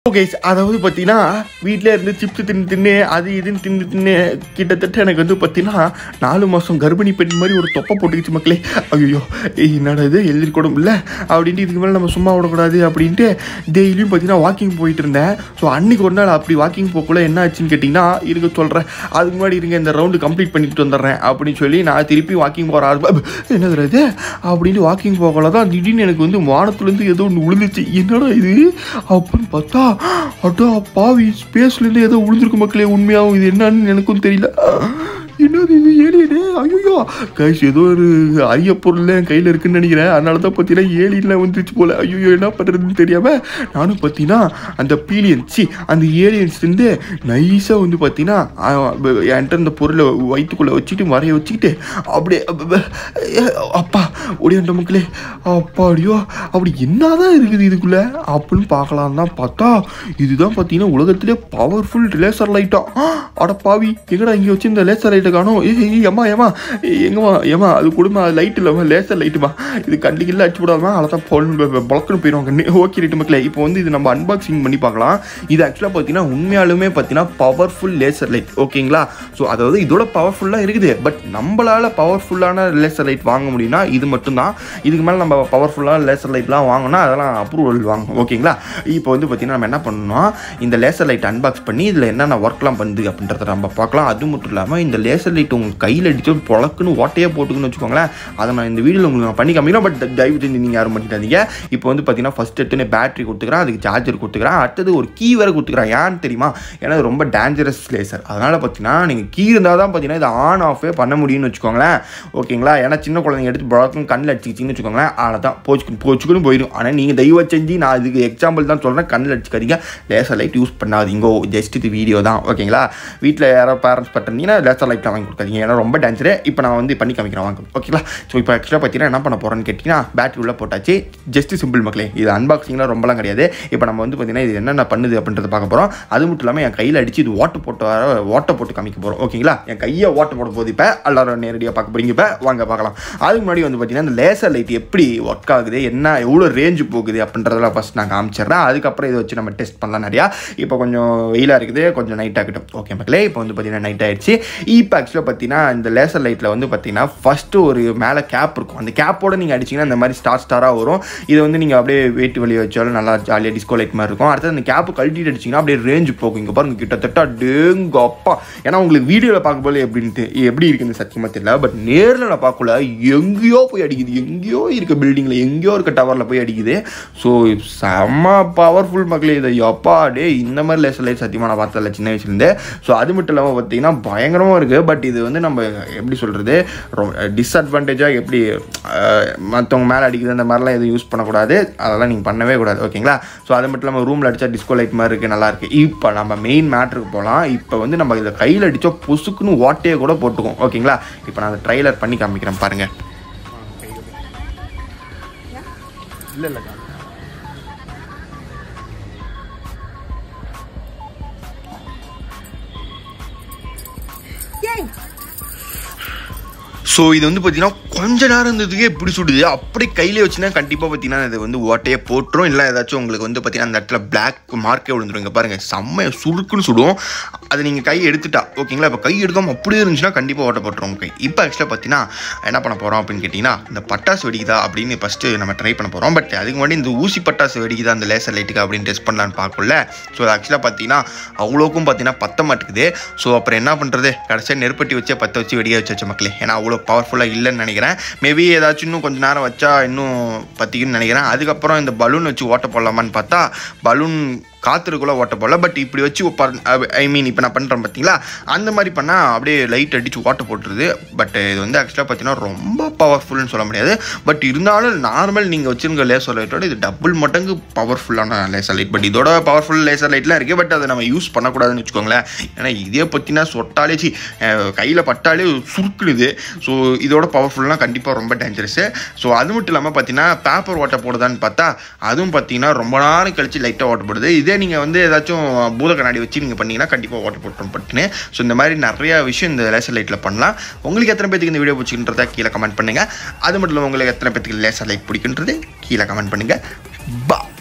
Guys அதாவது பார்த்தீங்கன்னா வீட்டில் இருந்து சிப்ஸ் தின்னு தின்னு அது இதுன்னு தின்னு தின்னு கிட்டத்தட்ட எனக்கு வந்து பார்த்தீங்கன்னா நாலு மாதம் கர்ப்பிணி பெண் மாதிரி ஒரு தொப்பை போட்டுக்கிச்சு மக்களே ஐயோ என்னடா இது எழுதி கூட இல்லை அப்படின்ட்டு இதுக்கு மேலே நம்ம சும்மா விடக்கூடாது அப்படின்ட்டு டெய்லியும் பார்த்தீங்கன்னா வாக்கிங் போயிட்டு இருந்தேன் ஸோ அன்னைக்கு ஒரு நாள் அப்படி வாக்கிங் போகக்குள்ள என்ன ஆச்சுன்னு கேட்டிங்கன்னா இருக்க சொல்கிறேன் அதுக்கு முன்னாடி இருங்க இந்த ரவுண்டு கம்ப்ளீட் பண்ணிட்டு வந்துடுறேன் அப்படின்னு சொல்லி நான் திருப்பி வாக்கிங் போகிற ஆரம்பி என்னது இது அப்படின்ட்டு வாக்கிங் போகல தான் திடீர்னு எனக்கு வந்து வானத்துலேருந்து ஏதோ ஒன்று விழுந்துச்சு என்னடா இது அப்படின்னு பார்த்தா அட்டா பாவி ஸ்பேஸ்லேருந்து ஏதோ விழுந்திருக்கு மக்களே உண்மையாகவும் இது என்னன்னு எனக்கும் தெரியல என்னது இது ஏலியனு ஐயோ கைஸ் ஏதோ ஒரு அரிய பொருள் என் கையில் இருக்குன்னு நினைக்கிறேன் அதனால தான் பார்த்தீங்கன்னா ஏலியன்லாம் வந்துருச்சு போல ஐயோ என்ன பண்ணுறதுன்னு தெரியாமல் நானும் பார்த்தீங்கன்னா அந்த பீலியன் சி அந்த ஏலியன்ஸ்லேருந்து நைஸாக வந்து பார்த்தீங்கன்னா என்கிட்ட இந்த பொருளை வயிற்றுக்குள்ளே வச்சுட்டு வரைய வச்சுக்கிட்டு அப்படியே அப்ப- அப்ப- அப்பா ஒடியாண்ட மக்களே அப்பாடியோ அப்படி என்னதான் இருக்குது இதுக்குள்ளே அப்படின்னு பார்க்கலாம் தான் பார்த்தா இதுதான் பார்த்தீங்கன்னா உலகத்திலே பவர்ஃபுல் லேசர் லைட்டா அட பாவி எங்கடா இங்கே வச்சு இந்த லேசர் லைட்டை காணும் ஏய் ஏய், ஏம்மா ஏம்மா ஏய், எங்கம்மா ஏம்மா அது கொடுமா லைட் இல்லைம்மா லேசர் லைட்டுமா இது கண்டிக்கில்ல அடிச்சு விடாதமா அதை தான் பழக்கணும் போயிடும் கண்ணு ஓகே ரைட்டு மக்களே இப்போ வந்து இது நம்ம அன்பாக்சிங் பண்ணி பார்க்கலாம் இது ஆக்சுவலாக பார்த்தீங்கன்னா உண்மையாலுமே பார்த்தீங்கன்னா பவர்ஃபுல் லேசர் லைட் ஓகேங்களா ஸோ அதாவது இதோட பவர்ஃபுல்லாக இருக்குது பட் நம்மளால் பவர்ஃபுல்லான லேசர் லைட் வாங்க முடியும்னா இது மட்டும்தான் இதுக்கு மேலே நம்ம பவர்ஃபுல்லான லேசர் லைட்லாம் வாங்கினா அதெல்லாம் அப்ரூவல் வாங்கணும் ஓகேங்களா இப்போ வந்து பார்த்தீங்கன்னா நம்ம என்ன பண்ணணும் இந்த லேசர் லைட் அன்பாக்ஸ் பண்ணி இதில் என்னென்ன ஒர்க்லாம் பண்ணுது அப்படின்றத நம்ம பார்க்கலாம் அது மட்டும் இல்லாமல் இந்த லேசர் லைட் உங்கள் கையில் அடிச்சு பொழக்குன்னு ஓட்டையே போட்டுக்குன்னு வச்சுக்கோங்களேன் அதை நான் இந்த வீடியோவில் உங்களுக்கு நான் பண்ணி காமிக்கிறேன் பட் தயவு செஞ்சு நீங்கள் யாரும் பண்ணிட்டாதீங்க இப்போ வந்து பார்த்தீங்கன்னா ஃபஸ்ட் எடுத்துன்னு பேட்டரி கொடுத்துக்கிறேன் அதுக்கு சார்ஜர் கொடுத்துக்கிறேன் அடுத்தது ஒரு கீ வேறு கொடுத்துக்கிறேன் ஏன்னு தெரியுமா ஏன்னா இது ரொம்ப டேஞ்சரஸ் லேசர் அதனால் பார்த்தீங்கன்னா நீங்கள் கீ இருந்தால் தான் பார்த்தீங்கன்னா இதை ஆன் ஆஃபே பண்ண முடியும்னு வச்சுக்கோங்களேன் ஓகேங்களா ஏன்னா சின்ன குழந்தைங்க எடுத்து பழக்கம் கண்ணில் அடிச்சிக்கிச்சின்னு வச்சுக்கோங்களேன் அதில் தான் போச்சு போச்சுக்குன்னு போயிடும் ஆனால் நீங்கள் தெய்வ செஞ்சு நான் இதுக்கு எக்ஸாம்பிள் தான் சொல்கிறேன் கண்ணில் அடிச்சுக்காதீங்க லேசர் லைட் யூஸ் பண்ணாதீங்கோ ஜஸ்ட் இது வீடியோ தான் ஓகேங்களா வீட்டில் யாரோ பேரண்ட்ஸ் பட்டிருந்தீங்கன்னா லேசர் லைட்லாம் வாங்கி கொடுக்காதீங்க ஏன்னா ரொம்ப டேஞ்சரு இப்போ நான் வந்து பண்ணி காமிக்கிறேன் வாங்க ஓகேங்களா ஸோ இப்போ ஆக்சுவலாக பார்த்தீங்கன்னா என்ன பண்ண போகிறேன்னு கேட்டிங்கன்னா பேட்டரி உள்ள போட்டாச்சு ஜஸ்ட் சிம்பிள் மக்களே இது அன்பாக்சிங்லாம் ரொம்பலாம் கிடையாது இப்போ நம்ம வந்து பார்த்தீங்கன்னா இது என்னென்ன பண்ணுது அப்படின்றத பார்க்க போகிறோம் அது மட்டும் இல்லாமல் என் கையில் அடிச்சு இது ஓட்ட போட்டு வர ஓட்ட போட்டு காமிக்க போகிறோம் ஓகேங்களா என் கையை ஓட்ட போட போது இப்போ எல்லாரும் நேரடியாக பார்க்க போகிறீங்க இப்போ வாங்க பார்க்கலாம் அதுக்கு முன்னாடி வந்து பார்த்தீங்கன்னா இந்த லேசர் லைட் எப்படி ஒர்க் ஆகுது என்ன எவ்வளோ ரேஞ்சு போகுது அப்படின்றதெல்லாம் ஃபஸ்ட் நான் காமிச்சிடுறேன் அதுக்கப்புறம் இதை வச்சு நம்ம டெஸ்ட் பண்ணலாம் நிறையா இப்போ கொஞ்சம் வெயிலாக இருக்குது கொஞ்சம் நைட் ஆகட்டும் ஓகே மக்களே இப்போ வந்து பார்த்தீங்கன்னா நைட் ஆயிடுச்சு இப்போ ஆக்சுவலாக பார்த்தீங்கன்னா இந்த லேசர் லைட்டில் வந்து பார்த்தீங்கன்னா ஃபஸ்ட்டு ஒரு மேலே கேப் இருக்கும் அந்த கேப்போட நீங்கள் அடிச்சிங்கன்னா இந்த மாதிரி ஸ்டார் ஸ்டாராக வரும் இதை வந்து நீங்கள் அப்படியே வெயிட் வெளியே வச்சாலும் நல்லா ஜாலியாக டிஸ்கோ லைட் மாதிரி இருக்கும் அடுத்தது அந்த கேப்பு கழட்டிட்டு அடிச்சிங்கன்னா அப்படியே ரேஞ்ச் போகும் இங்கே பாருங்க கிட்டத்தட்ட டேங்க அப்பா ஏன்னா உங்களுக்கு வீடியோவில் பார்க்கும்போது எப்படின்ட்டு எப்படி இருக்குன்னு சத்தியமாக தெரியல பட் நேரில் நான் பார்க்கல எங்கேயோ போய் அடிக்குது எங்கேயோ இருக்க பில்டிங்கில் எங்கேயோ இருக்க டவரில் போய் அடிக்குது ஸோ செம்ம பவர்ஃபுல் மக்களே இதை எப்பா டே இந்த மாதிரி லேசர் லைட் சத்தியமாக நான் பார்த்ததில்ல சின்ன வயசுலேருந்து ஸோ அது மட்டும் இல்லாமல் பார்த்தீங்கன்னா பயங்கரமாக இருக்குது பட் இது வந்து நம்ம எப்படி சொல்கிறது டிஸ்அட்வான்டேஜாக எப்படி மற்றவங்க மேலே அடிக்குது அந்த மாதிரிலாம் எதுவும் யூஸ் பண்ணக்கூடாது அதெல்லாம் நீங்கள் பண்ணவே கூடாது ஓகேங்களா ஸோ அது மட்டும் இல்லாமல் ரூமில் அடித்தா டிஸ்கோ லைட் மாதிரி இருக்குது நல்லா இருக்குது இப்போ நம்ம மெயின் மேட்ருக்கு போகலாம் இப்போ வந்து நம்ம இதை கையில் அடித்தா பொசுக்குன்னு ஓட்டையே கூட போட்டுக்கும் ஓகேங்களா இப்போ நான் அதை ட்ரைலர் பண்ணி காமிக்கிறேன் பாருங்கள் இல்லை இல்லை Yay! ஸோ இது வந்து பார்த்தீங்கன்னா கொஞ்ச நேரம் இருந்ததுக்கே இப்படி சுடுது அப்படி கையிலே வச்சுன்னா கண்டிப்பாக பார்த்தீங்கன்னா இது வந்து ஓட்டையே போட்டுரும் இல்லை ஏதாச்சும் உங்களுக்கு வந்து பார்த்தீங்கன்னா அந்த இடத்துல பிளாக் மார்க்கே விழுந்துரும் இங்கே பாருங்கள் செம்ம சுருக்குன்னு சுடும் அது நீங்கள் கை எடுத்துட்டா ஓகேங்களா இப்போ கை எடுக்காமல் அப்படியே இருந்துச்சுன்னா கண்டிப்பாக ஓட்ட போட்டுரும் உங்க கை இப்போ ஆக்சுவலாக பார்த்தீங்கன்னா என்ன பண்ண போகிறோம் அப்படின்னு கேட்டிங்கன்னா இந்த பட்டாசு வெடிக்குதா அப்படின்னு ஃபஸ்ட்டு நம்ம ட்ரை பண்ண போகிறோம் பட் அதுக்கு முன்னாடி இந்த ஊசி பட்டாசு வெடிக்குதா அந்த லேசர் லைட்டுக்கு அப்படின்னு டெஸ்ட் பண்ணலான்னு பார்க்கல ஸோ ஆக்சுவலாக பார்த்தீங்கன்னா அவ்வளோக்கும் பார்த்தீங்கன்னா பத்த மாட்டேங்குது ஸோ அப்புறம் என்ன பண்ணுறது கடைசியாக நெருப்பட்டி வச்சே பற்ற வச்சு வெடிக்க வச்சு வச்ச மக்களே ஏன்னா அவ்வளோ பவர்ஃபுல்லாக இல்லைன்னு நினைக்கிறேன் மேபி ஏதாச்சும் இன்னும் கொஞ்சம் நேரம் வச்சா இன்னும் பற்றிக்குன்னு நினைக்கிறேன் அதுக்கப்புறம் இந்த பலூன் வச்சு ஓட்ட போடலாமான்னு பார்த்தா பலூன் காற்றுக்குள்ளே ஓட்ட போடல பட் இப்படி வச்சு ஐ மீன் இப்போ நான் பண்ணுறேன் பார்த்தீங்களா அந்த மாதிரி பண்ணால் அப்படியே லைட் அடித்து ஓட்ட போட்டுருது பட் இது வந்து ஆக்சுவலாக பார்த்தீங்கன்னா ரொம்ப பவர்ஃபுல்னு சொல்ல முடியாது பட் இருந்தாலும் நார்மல் நீங்கள் வச்சுருக்க லேசர் லைட்டோட இது டபுள் மடங்கு பவர்ஃபுல்லான லேசர் லைட் பட் இதோட பவர்ஃபுல் லேசர் லைட்லாம் இருக்குது பட் அதை நம்ம யூஸ் பண்ணக்கூடாதுன்னு வச்சுக்கோங்களேன் ஏன்னா இதே பற்றினா சொட்டாலே சி கையில் பட்டாலே சுருக்குனுது ஸோ இதோட பவர்ஃபுல்லாம் கண்டிப்பாக ரொம்ப டேஞ்சரஸு ஸோ அது மட்டும் இல்லாமல் பார்த்தீங்கன்னா பேப்பர் ஓட்ட போடுதான்னு பார்த்தா அதுவும் பார்த்தீங்கன்னா ரொம்ப நேரம் கழிச்சு லைட்டாக ஓட்ட போடுது இதே நீங்கள் வந்து ஏதாச்சும் பூத கண்ணாடி வச்சு நீங்கள் பண்ணீங்கன்னா கண்டிப்பாக ஓட்ட போட்டுரும் பட்டுன்னு ஸோ இந்த மாதிரி நிறைய விஷயம் இந்த லேசர் லைட்டில் பண்ணலாம் உங்களுக்கு எத்தனை பேத்துக்கு இந்த வீடியோ பிடிச்சின்றத கீழே கமெண்ட் பண்ணுங்கள் அது மட்டும் இல்லாமல் உங்களுக்கு எத்தனை பேத்துக்கு லேசர் லைட் பிடிக்குன்றது கீழே கமெண்ட் பண்ணுங்கள் பா